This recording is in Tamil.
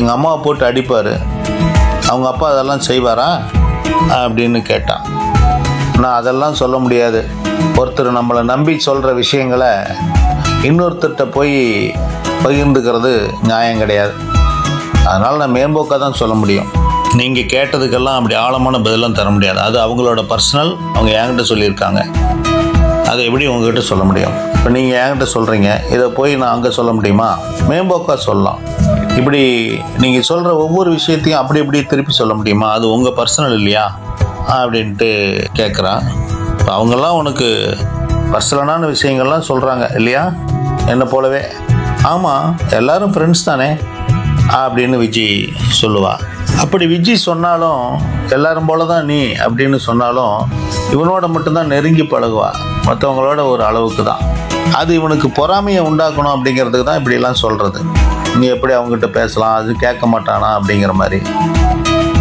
எங்கள் அம்மாவை போட்டு அடிப்பார் அவங்க அப்பா அதெல்லாம் செய்வாரா அப்படின்னு கேட்டான் நான் அதெல்லாம் சொல்ல முடியாது ஒருத்தர் நம்மளை நம்பி சொல்கிற விஷயங்களை இன்னொருத்தர்கிட்ட போய் பகிர்ந்துக்கிறது நியாயம் கிடையாது அதனால் நான் மேம்போக்காக தான் சொல்ல முடியும் நீங்கள் கேட்டதுக்கெல்லாம் அப்படி ஆழமான பதிலாம் தர முடியாது அது அவங்களோட பர்சனல் அவங்க என்கிட்ட சொல்லியிருக்காங்க அதை எப்படி உங்ககிட்ட சொல்ல முடியும் இப்போ நீங்கள் என்கிட்ட சொல்கிறீங்க இதை போய் நான் அங்கே சொல்ல முடியுமா மேம்போக்காக சொல்லலாம் இப்படி நீங்கள் சொல்கிற ஒவ்வொரு விஷயத்தையும் அப்படி இப்படி திருப்பி சொல்ல முடியுமா அது உங்கள் பர்சனல் இல்லையா அப்படின்ட்டு கேட்குறான் இப்போ அவங்கெல்லாம் உனக்கு பர்சனலான விஷயங்கள்லாம் சொல்கிறாங்க இல்லையா என்னை போலவே ஆமாம் எல்லாரும் ஃப்ரெண்ட்ஸ் தானே அப்படின்னு விஜய் சொல்லுவா அப்படி விஜய் சொன்னாலும் எல்லாரும் போல தான் நீ அப்படின்னு சொன்னாலும் இவனோட மட்டும்தான் நெருங்கி பழகுவா மற்றவங்களோட ஒரு அளவுக்கு தான் அது இவனுக்கு பொறாமையை உண்டாக்கணும் அப்படிங்கிறதுக்கு தான் இப்படிலாம் சொல்கிறது நீ எப்படி அவங்ககிட்ட பேசலாம் அது கேட்க மாட்டானா அப்படிங்கிற மாதிரி